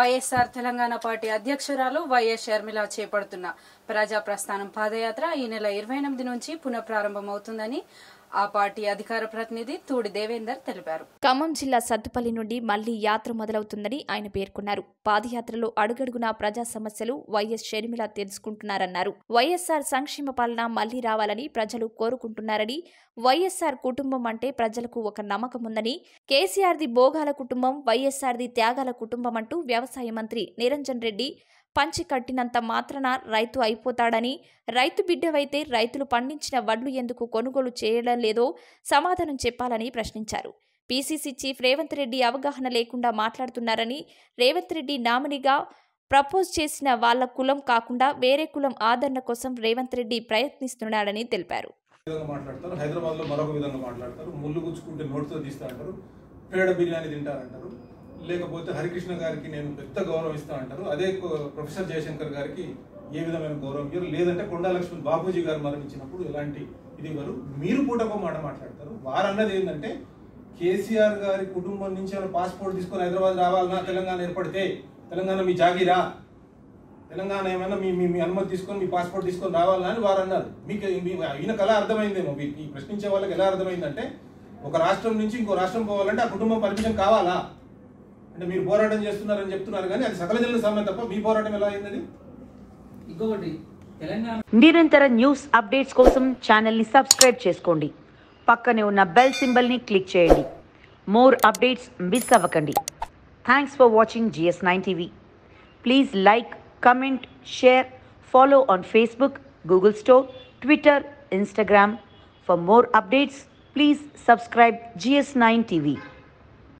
YSR Telangana party అధ్యక్షురాలు YS Sharmila చేపడుతున్న ప్రజా ప్రస్థానం పాదయాత్ర ఈ నెల ఇరవై ఎనిమిది నుంచి పునఃప్రారంభమవుతుందని ఆ పార్టీ అధికార ప్రతినిధి తూడి దేవేందర్ తెలిపారు ఖమ్మం జిల్లా సత్తుపల్లి నుండి మళ్లీ యాత్ర మొదలవుతుందని ఆయన పేర్కొన్నారు పాదయాత్రలో అడుగడుగునా ప్రజా సమస్యలు వైఎస్ షర్మిల తెలుసుకుంటున్నారన్నారు వైఎస్ఆర్ సంక్షేమ పాలన మళ్లీ రావాలని ప్రజలు కోరుకుంటున్నారని వైఎస్ఆర్ కుటుంబం అంటే ప్రజలకు ఒక నమ్మకం ఉందని కేసీఆర్ది భోగాల కుటుంబం వైఎస్ఆర్ది త్యాగాల కుటుంబం అంటూ వ్యవసాయ మంత్రి నిరంజన్ రెడ్డి పంచి కట్టినంత మాత్రాన రైతు అయిపోతాడని రైతు బిడ్డవైతే రైతులు పండించిన వడ్లు ఎందుకు కొనుగోలు చేయడం లేదో సమాధానం చెప్పాలని ప్రశ్నించారు పీసీసీ చీఫ్ రేవంత్ రెడ్డి అవగాహన లేకుండా మాట్లాడుతున్నారని రేవంత్ రెడ్డి నామినీగా ప్రపోజ్ చేసిన వాళ్ళ కులం కాకుండా వేరే కులం ఆదరణ కోసం రేవంత్ రెడ్డి ప్రయత్నిస్తున్నాడని తెలిపారు విధంగా మాట్లాడతారు హైదరాబాద్ లో మరొక విధంగా మాట్లాడతారు ముళ్ళు గుచ్చుకుంటే నోటితో తీస్తా అంటారు పేడ బిర్యానీ తింటారంటారు లేకపోతే హరికృష్ణ గారికి నేను పెద్ద గౌరవం ఇస్తా అంటారు అదే కో- ప్రొఫెసర్ జయశంకర్ గారికి ఏ విధమైన గౌరవం ఇవ్వరు లేదంటే కొండా లక్ష్మణ్ బాపూజీ గారు మరణించినప్పుడు ఎలాంటి ఇది ఇవ్వరు మీరు పూటకో మాట మాట్లాడతారు వారు అన్నది ఏంటంటే కేసీఆర్ గారి కుటుంబం నుంచి ఏమైనా పాస్పోర్ట్ తీసుకొని హైదరాబాద్ రావాలన్నా తెలంగాణ ఏర్పడితే తెలంగాణ మీ జాగిరా తెలంగాణ ఏమైనా మీ మీ మీ అనుమతి తీసుకొని మీ పాస్పోర్ట్ తీసుకొని రావాలని అని వారు అన్నారు మీకు మీ- ఈయనకు ఎలా అర్థమైందేమో మీకు ఈ ప్రశ్నించే వాళ్ళకి ఎలా అర్థమైందంటే ఒక రాష్ట్రం నుంచి ఇంకో రాష్ట్రం పోవాలంటే ఆ కుటుంబం పర్మిషన్ కావాలా అంటే మీరు పోరాటం చేస్తున్నారని చెప్తున్నారు కానీ అది సకల జనుల సమయం తప్ప మీ పోరాటం ఎలా అయింది అది? ఇంకొకటి తెలంగాణ నిరంతర న్యూస్ అప్డేట్స్ కోసం ఛానల్ని సబ్స్క్రైబ్ చేసుకోండి పక్కనే ఉన్న బెల్ సింబల్ని క్లిక్ చేయండి మోర్ అప్డేట్స్ మిస్ అవ్వకండి thanks for watching GS nine TV please like comment share follow on Facebook Google store Twitter Instagram for more updates please subscribe GS nine TV